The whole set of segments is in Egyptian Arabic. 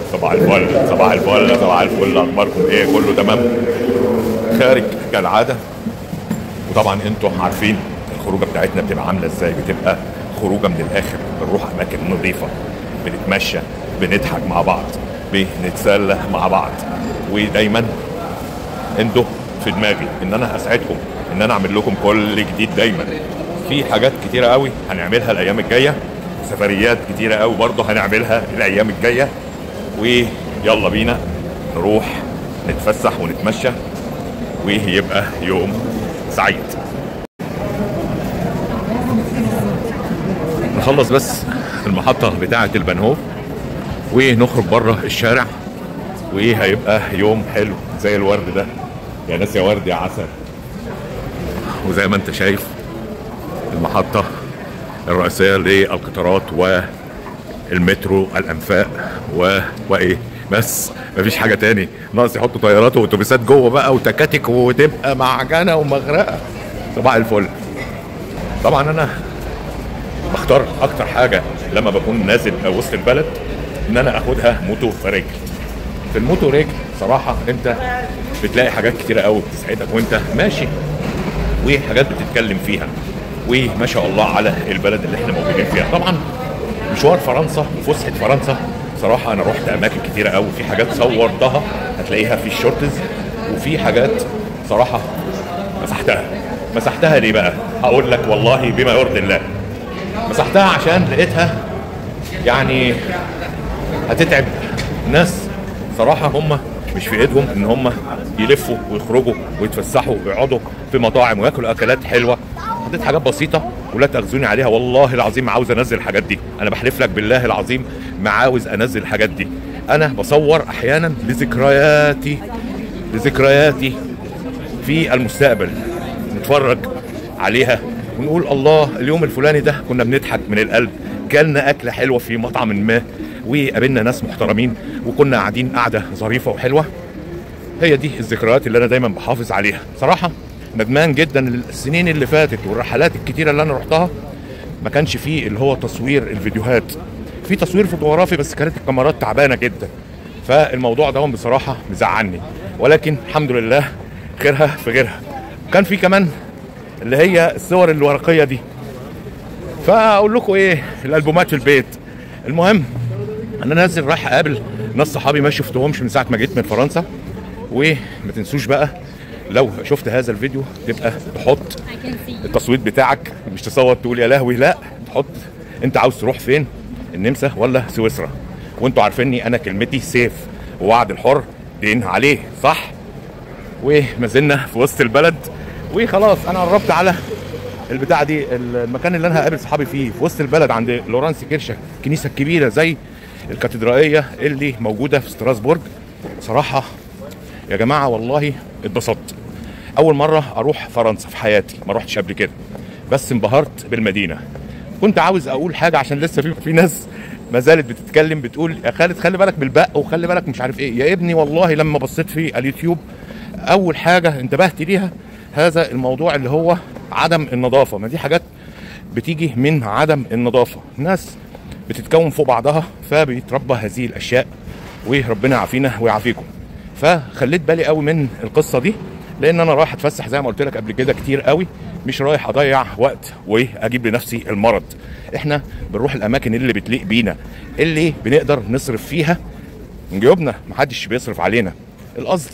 صباح الفل صباح الفل صباح الفل اخباركم ايه كله تمام خارج كالعاده وطبعا انتوا عارفين الخروجه بتاعتنا بتبقى عامله ازاي بتبقى خروجه من الاخر بنروح اماكن نظيفه بنتمشى بنضحك مع بعض بنتسلى مع بعض ودايما انتوا في دماغي ان انا اسعدكم ان انا اعمل لكم كل جديد دايما في حاجات كتيره قوي هنعملها الايام الجايه سفريات كتيره قوي برضه هنعملها الايام الجايه ويلا بينا نروح نتفسح ونتمشى ويبقى يوم سعيد نخلص بس المحطة بتاعة البنهوف ونخرج بره الشارع وهيبقى يوم حلو زي الورد ده يا ناس يا ورد يا عسل وزي ما انت شايف المحطة الرئيسية للقطارات والمترو الأنفاق و... وإيه بس مفيش حاجة تاني ناقص يحطوا طيارات وأتوبيسات جوه بقى وتكاتك وتبقى معجنة ومغرقة صباح الفل طبعا أنا بختار أكتر حاجة لما بكون نازل وسط البلد إن أنا آخدها موتو فرجل في الموتو رجل صراحة أنت بتلاقي حاجات كتيرة قوي بتسعدك وأنت ماشي وحاجات بتتكلم فيها وما شاء الله على البلد اللي احنا موجودين فيها طبعا مشوار فرنسا وفسحه فرنسا صراحه انا رحت اماكن كتيره قوي في حاجات صورتها هتلاقيها في الشورتز وفي حاجات صراحه مسحتها مسحتها ليه بقى هقول لك والله بما يرضي الله مسحتها عشان لقيتها يعني هتتعب ناس صراحه هم مش في ايدهم ان هم يلفوا ويخرجوا ويتفسحوا ويقعدوا في مطاعم وياكلوا اكلات حلوه حطيت حاجات بسيطه ولا تاخذوني عليها والله العظيم عاوز انزل الحاجات دي انا بحلف لك بالله العظيم ما عاوز انزل الحاجات دي انا بصور احيانا لذكرياتي لذكرياتي في المستقبل نتفرج عليها ونقول الله اليوم الفلاني ده كنا بنضحك من القلب كلنا اكله حلوه في مطعم ما وقابلنا ناس محترمين وكنا قاعدين قعده ظريفه وحلوه هي دي الذكريات اللي انا دايما بحافظ عليها صراحه ندمان جدا السنين اللي فاتت والرحلات الكتيره اللي انا رحتها ما كانش فيه اللي هو تصوير الفيديوهات في تصوير فوتوغرافي بس كانت الكاميرات تعبانه جدا فالموضوع ده بصراحه مزعلني ولكن الحمد لله خيرها في غيرها كان في كمان اللي هي الصور الورقيه دي فاقول لكم ايه الالبومات في البيت المهم انا نازل رايح اقابل ناس صحابي ما شفتهمش من ساعه ما جيت من فرنسا وما تنسوش بقى لو شفت هذا الفيديو تبقى تحط التصويت بتاعك مش تصوت تقول يا لهوي لا تحط انت عاوز تروح فين النمسا ولا سويسرا وانتوا عارفيني انا كلمتي سيف ووعد الحر دين عليه صح وما زلنا في وسط البلد وخلاص انا قربت على البتاعه دي المكان اللي انا هقابل صحابي فيه في وسط البلد عند لورانس كيرشا الكنيسه الكبيره زي الكاتدرائيه اللي موجوده في ستراسبورج صراحه يا جماعه والله اتبسطت اول مره اروح فرنسا في حياتي ما رحتش قبل كده بس انبهرت بالمدينه كنت عاوز اقول حاجه عشان لسه في في ناس ما زالت بتتكلم بتقول يا خالد خلي بالك بالبق وخلي بالك مش عارف ايه يا ابني والله لما بصيت في اليوتيوب اول حاجه انتبهت ليها هذا الموضوع اللي هو عدم النظافه ما دي حاجات بتيجي من عدم النظافه ناس بتتكون فوق بعضها فبيتربى هذه الاشياء وربنا يعافينا ويعافيكم فخليت بالي قوي من القصه دي لان انا رايح اتفسح زي ما قلت لك قبل كده كتير قوي مش رايح اضيع وقت واجيب لنفسي المرض احنا بنروح الاماكن اللي بتليق بينا اللي بنقدر نصرف فيها من جيوبنا محدش بيصرف علينا القصد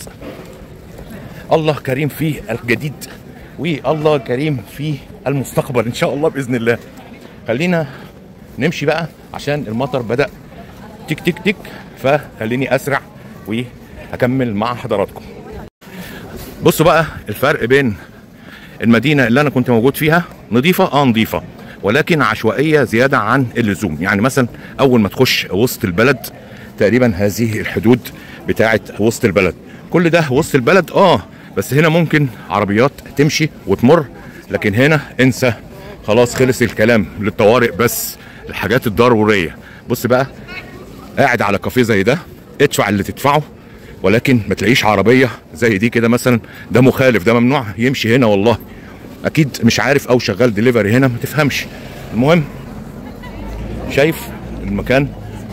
الله كريم في الجديد والله كريم في المستقبل ان شاء الله باذن الله خلينا نمشي بقى عشان المطر بدا تك تك تك فخليني اسرع وهكمل مع حضراتكم بصوا بقى الفرق بين المدينه اللي انا كنت موجود فيها نظيفه اه نظيفه ولكن عشوائيه زياده عن اللزوم يعني مثلا اول ما تخش وسط البلد تقريبا هذه الحدود بتاعه وسط البلد كل ده وسط البلد اه بس هنا ممكن عربيات تمشي وتمر لكن هنا انسى خلاص خلص الكلام للطوارئ بس الحاجات الضروريه بص بقى قاعد على كافيه زي ده ادفع اللي تدفعه ولكن ما تلاقيش عربيه زي دي كده مثلا ده مخالف ده ممنوع يمشي هنا والله اكيد مش عارف او شغال دليفري هنا ما تفهمش المهم شايف المكان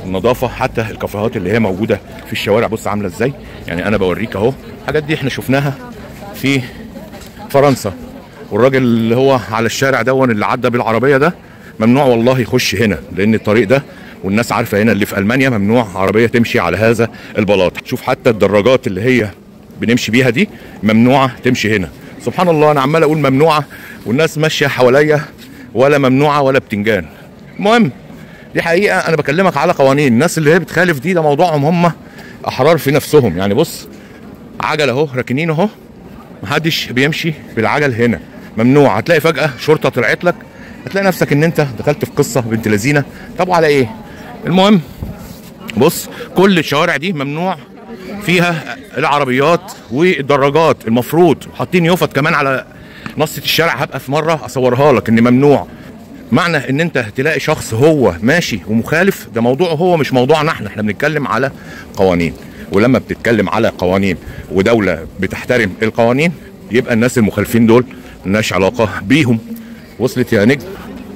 النظافه حتى الكافيهات اللي هي موجوده في الشوارع بص عامله ازاي يعني انا بوريك اهو الحاجات دي احنا شفناها في فرنسا والراجل اللي هو على الشارع دون اللي عدى بالعربيه ده ممنوع والله يخش هنا لان الطريق ده والناس عارفه هنا اللي في المانيا ممنوع عربيه تمشي على هذا البلاط شوف حتى الدراجات اللي هي بنمشي بيها دي ممنوعه تمشي هنا سبحان الله انا عمال اقول ممنوعه والناس ماشيه حواليا ولا ممنوعه ولا بتنجان المهم دي حقيقه انا بكلمك على قوانين الناس اللي هي بتخالف دي ده موضوعهم هم احرار في نفسهم يعني بص عجله اهو راكنين اهو محدش بيمشي بالعجل هنا ممنوع هتلاقي فجاه شرطه طلعت لك هتلاقي نفسك ان انت دخلت في قصه بنت لذينه طب على ايه المهم بص كل الشوارع دي ممنوع فيها العربيات والدراجات المفروض حاطين يفط كمان على نصة الشارع هبقى في مره اصورها لك ان ممنوع معنى ان انت تلاقي شخص هو ماشي ومخالف ده موضوع هو مش موضوعنا احنا احنا بنتكلم على قوانين ولما بتتكلم على قوانين ودولة بتحترم القوانين يبقى الناس المخالفين دول ملناش علاقة بيهم وصلت يا نجم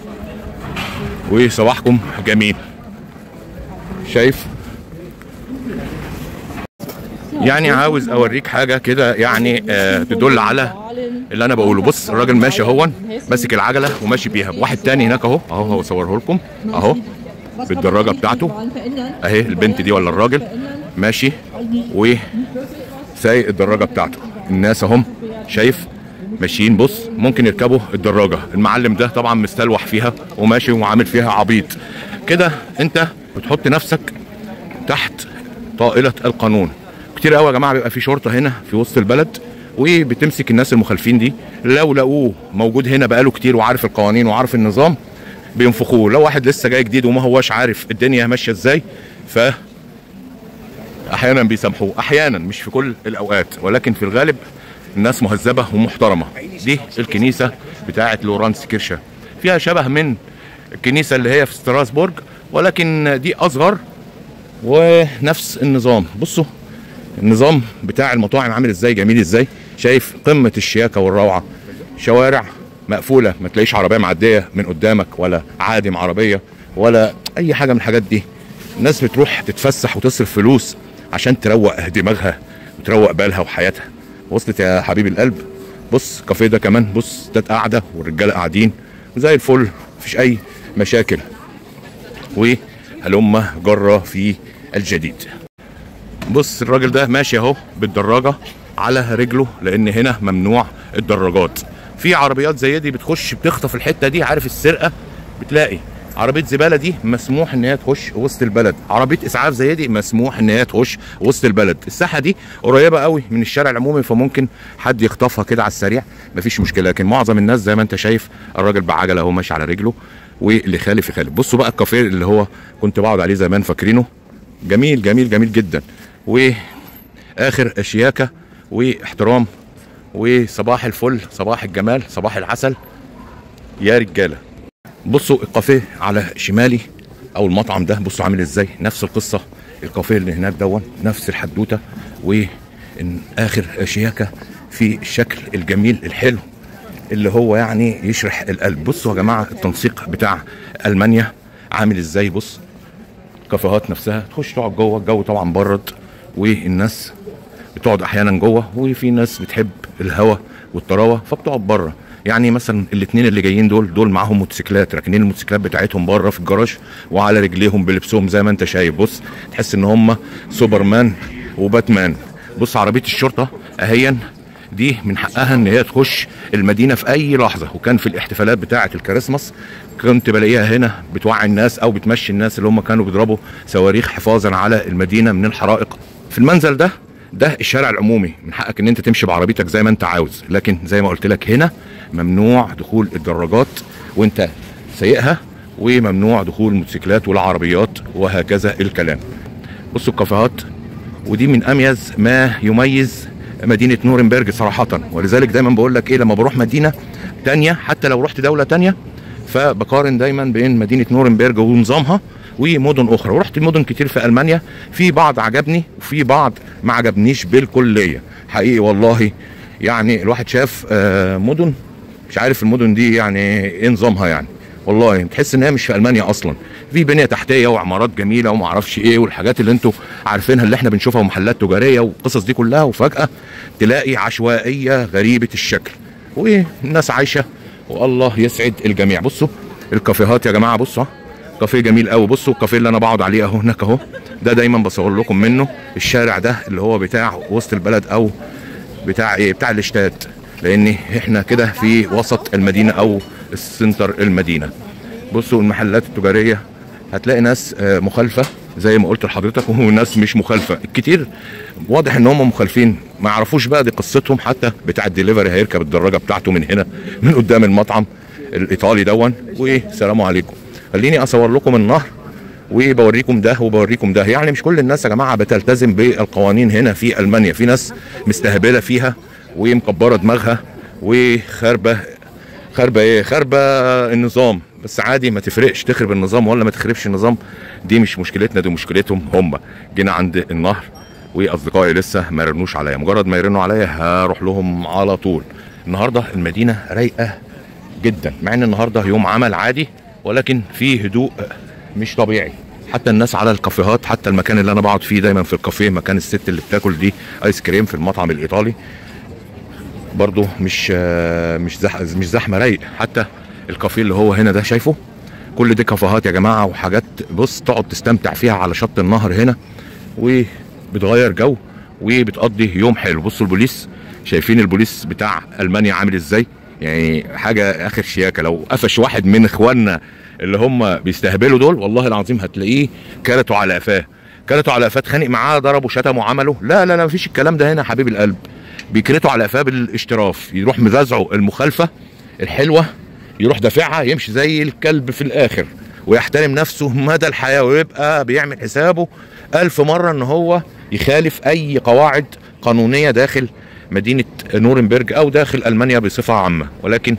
وصباحكم جميل شايف يعني عاوز اوريك حاجه كده يعني آه تدل على اللي انا بقوله بص الراجل ماشي اهو ماسك العجله وماشي بيها واحد تاني هناك اهو اهو هو صوره لكم اهو بالدراجه بتاعته اهي البنت دي ولا الراجل ماشي وسايق الدراجه بتاعته الناس اهم شايف ماشيين بص ممكن يركبوا الدراجه المعلم ده طبعا مستلوح فيها وماشي وعامل فيها عبيط كده انت بتحط نفسك تحت طائله القانون كتير قوي يا جماعه بيبقى في شرطه هنا في وسط البلد وبتمسك الناس المخالفين دي لو لقوه موجود هنا بقاله كتير وعارف القوانين وعارف النظام بينفخوه لو واحد لسه جاي جديد وما هواش عارف الدنيا ماشيه ازاي ف احيانا بيسامحوه احيانا مش في كل الاوقات ولكن في الغالب الناس مهذبه ومحترمه دي الكنيسه بتاعه لورانس كيرشا فيها شبه من الكنيسه اللي هي في ستراسبورج ولكن دي اصغر ونفس النظام بصوا النظام بتاع المطاعم عامل ازاي جميل ازاي شايف قمه الشياكه والروعه شوارع مقفوله ما تلاقيش عربيه معديه من قدامك ولا عادم عربيه ولا اي حاجه من الحاجات دي الناس بتروح تتفسح وتصرف فلوس عشان تروق دماغها وتروق بالها وحياتها وصلت يا حبيب القلب بص كافيه ده كمان بص ده قاعده والرجاله قاعدين وزي الفل مفيش اي مشاكل وهلم جره في الجديد بص الراجل ده ماشي اهو بالدراجه على رجله لان هنا ممنوع الدراجات في عربيات زي دي بتخش بتخطف الحته دي عارف السرقه بتلاقي عربيه زباله دي مسموح ان هي تخش وسط البلد عربيه اسعاف زي دي مسموح ان هي تخش وسط البلد الساحه دي قريبه قوي من الشارع العمومي فممكن حد يخطفها كده على السريع مفيش مشكله لكن معظم الناس زي ما انت شايف الراجل بعجله اهو ماشي على رجله واللي خالف يخالف بصوا بقى الكافيه اللي هو كنت بقعد عليه زمان فاكرينه جميل جميل جميل جدا واخر شياكه واحترام وصباح الفل صباح الجمال صباح العسل يا رجاله بصوا الكافيه على شمالي او المطعم ده بصوا عامل ازاي نفس القصه الكافيه اللي هناك دون نفس الحدوته واخر شياكه في الشكل الجميل الحلو اللي هو يعني يشرح القلب بصوا يا جماعه التنسيق بتاع المانيا عامل ازاي بص الكافيهات نفسها تخش تقعد جوه الجو طبعا برد والناس بتقعد احيانا جوه وفي ناس بتحب الهواء والطراوه فبتقعد بره يعني مثلا الاثنين اللي جايين دول دول معاهم موتوسيكلات راكنين الموتوسيكلات بتاعتهم بره في الجراج وعلى رجليهم بلبسهم زي ما انت شايف بص تحس ان هم سوبرمان وباتمان بص عربيه الشرطه اهيا دي من حقها ان هي تخش المدينه في اي لحظه وكان في الاحتفالات بتاعه الكريسماس كنت بلاقيها هنا بتوعي الناس او بتمشي الناس اللي هم كانوا بيضربوا صواريخ حفاظا على المدينه من الحرائق في المنزل ده ده الشارع العمومي من حقك ان انت تمشي بعربيتك زي ما انت عاوز لكن زي ما قلت لك هنا ممنوع دخول الدراجات وانت سايقها وممنوع دخول الموتوسيكلات والعربيات وهكذا الكلام بصوا الكافيهات ودي من اميز ما يميز مدينه نورنبرج صراحه ولذلك دايما بقول لك ايه لما بروح مدينه تانية حتى لو رحت دوله تانية فبقارن دايما بين مدينه نورنبرج ونظامها ومدن اخرى ورحت مدن كتير في المانيا في بعض عجبني وفي بعض ما عجبنيش بالكليه حقيقي والله يعني الواحد شاف آه، مدن مش عارف المدن دي يعني ايه نظامها يعني والله تحس ان هي مش في المانيا اصلا في بنيه تحتيه وعمارات جميله وما اعرفش ايه والحاجات اللي انتوا عارفينها اللي احنا بنشوفها ومحلات تجاريه والقصص دي كلها وفجاه تلاقي عشوائيه غريبه الشكل والناس عايشه والله يسعد الجميع بصوا الكافيهات يا جماعه بصوا كافيه جميل قوي بصوا الكافيه اللي انا بقعد عليه اهو هناك اهو ده دايما بصور لكم منه الشارع ده اللي هو بتاع وسط البلد او بتاع ايه بتاع الاشتات لان احنا كده في وسط المدينه او السنتر المدينه بصوا المحلات التجاريه هتلاقي ناس آه، مخالفه زي ما قلت لحضرتك وناس مش مخالفه الكتير واضح ان هم مخالفين ما يعرفوش بقى دي قصتهم حتى بتاع الدليفري هيركب الدراجه بتاعته من هنا من قدام المطعم الايطالي دون والسلام عليكم خليني اصور لكم النهر وبوريكم ده وبوريكم ده يعني مش كل الناس يا جماعه بتلتزم بالقوانين هنا في المانيا في ناس مستهبله فيها ومكبره دماغها وخاربه خاربه ايه خاربه النظام بس عادي ما تفرقش تخرب النظام ولا ما تخربش النظام دي مش مشكلتنا دي مشكلتهم هم جينا عند النهر واصدقائي لسه ما رنوش عليا مجرد ما يرنوا عليا هروح لهم على طول النهارده المدينه رايقه جدا مع ان النهارده يوم عمل عادي ولكن في هدوء مش طبيعي حتى الناس على الكافيهات حتى المكان اللي انا بقعد فيه دايما في الكافيه مكان الست اللي بتاكل دي ايس كريم في المطعم الايطالي برضو مش آه، مش زح مش زحمه رايق حتى الكافيه اللي هو هنا ده شايفه كل دي كافيهات يا جماعه وحاجات بص تقعد تستمتع فيها على شط النهر هنا وبتغير جو وبتقضي يوم حلو بصوا البوليس شايفين البوليس بتاع المانيا عامل ازاي يعني حاجه اخر شياكه لو قفش واحد من اخواننا اللي هم بيستهبلوا دول والله العظيم هتلاقيه كلته على قفاه كلته على قفاه اتخانق معاه ضربه شتمه عمله لا لا لا مفيش الكلام ده هنا حبيب القلب بيكرتوا على قفاه بالاشتراف يروح مزازعه المخالفه الحلوه يروح دافعها يمشي زي الكلب في الاخر ويحترم نفسه مدى الحياه ويبقى بيعمل حسابه ألف مره ان هو يخالف اي قواعد قانونيه داخل مدينه نورنبرج او داخل المانيا بصفه عامه ولكن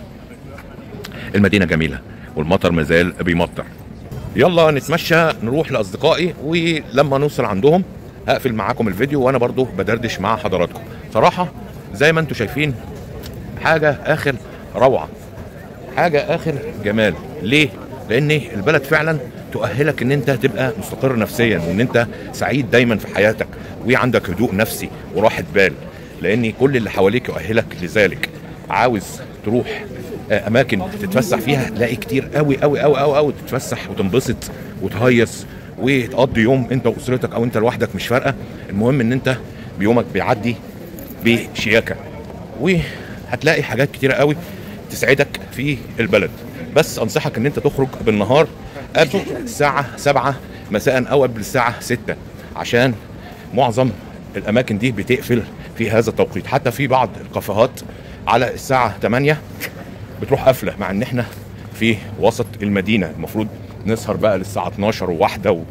المدينه جميله والمطر مازال بيمطر يلا نتمشى نروح لاصدقائي ولما نوصل عندهم هقفل معاكم الفيديو وانا برضو بدردش مع حضراتكم صراحه زي ما انتم شايفين حاجه اخر روعه حاجه اخر جمال ليه لان البلد فعلا تؤهلك ان انت تبقى مستقر نفسيا وان انت سعيد دايما في حياتك وعندك هدوء نفسي وراحه بال لان كل اللي حواليك يؤهلك لذلك عاوز تروح آه، اماكن تتفسح فيها لاقي كتير قوي قوي قوي قوي قوي تتفسح وتنبسط وتهيص وتقضي يوم انت واسرتك او انت لوحدك مش فارقه المهم ان انت بيومك بيعدي بشياكه وهتلاقي حاجات كتيره قوي تسعدك في البلد بس انصحك ان انت تخرج بالنهار قبل الساعه 7 مساء او قبل الساعه 6 عشان معظم الاماكن دي بتقفل في هذا التوقيت حتى في بعض الكافيهات على الساعه 8 بتروح قافله مع ان احنا في وسط المدينه المفروض نسهر بقى للساعه 12 وواحده و...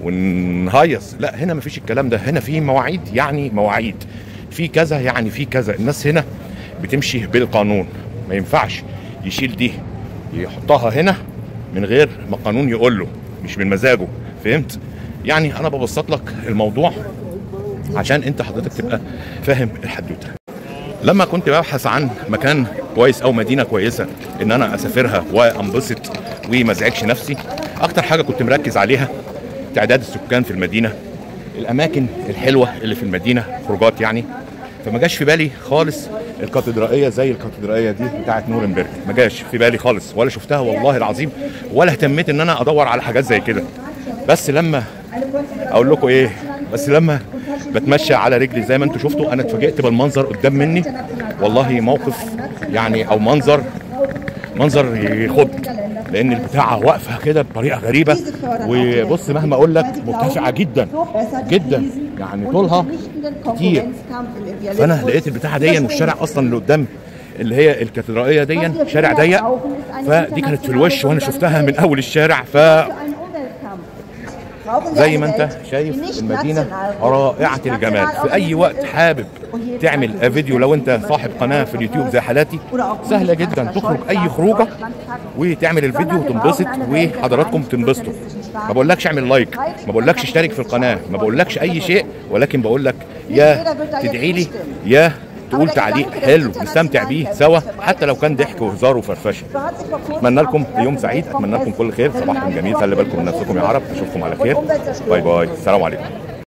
ونهيص لا هنا مفيش الكلام ده هنا في مواعيد يعني مواعيد في كذا يعني في كذا الناس هنا بتمشي بالقانون ما ينفعش يشيل دي يحطها هنا من غير ما القانون يقول له مش من مزاجه فهمت يعني انا ببسط لك الموضوع عشان انت حضرتك تبقى فاهم الحدوته لما كنت ببحث عن مكان كويس او مدينه كويسه ان انا اسافرها وانبسط وما ازعجش نفسي اكتر حاجه كنت مركز عليها تعداد السكان في المدينه الاماكن الحلوه اللي في المدينه خروجات يعني فما جاش في بالي خالص الكاتدرائيه زي الكاتدرائيه دي بتاعه نورنبرج ما جاش في بالي خالص ولا شفتها والله العظيم ولا اهتميت ان انا ادور على حاجات زي كده بس لما اقول لكم ايه بس لما بتمشى على رجلي زي ما انتم شفتوا انا اتفاجئت بالمنظر قدام مني والله موقف يعني او منظر منظر يخض لان البتاعه واقفه كده بطريقه غريبه وبص مهما اقول لك مرتفعه جدا جدا يعني طولها كتير فانا لقيت البتاعه دي والشارع اصلا اللي قدام اللي هي الكاتدرائيه دي شارع ضيق فدي كانت في الوش وانا شفتها من اول الشارع ف زي ما انت شايف المدينه رائعه الجمال في اي وقت حابب تعمل فيديو لو انت صاحب قناه في اليوتيوب زي حالاتي سهله جدا تخرج اي خروجه وتعمل الفيديو وتنبسط وحضراتكم تنبسطوا ما بقولكش اعمل لايك ما بقولكش اشترك في القناه ما بقولكش اي شيء ولكن بقول لك يا تدعي لي يا تقول تعليق حلو نستمتع بيه سوا حتى لو كان ضحك وهزار وفرفشه اتمنى لكم يوم سعيد اتمنى لكم كل خير صباحكم جميل خلي بالكم من نفسكم يا عرب اشوفكم على خير باي باي السلام عليكم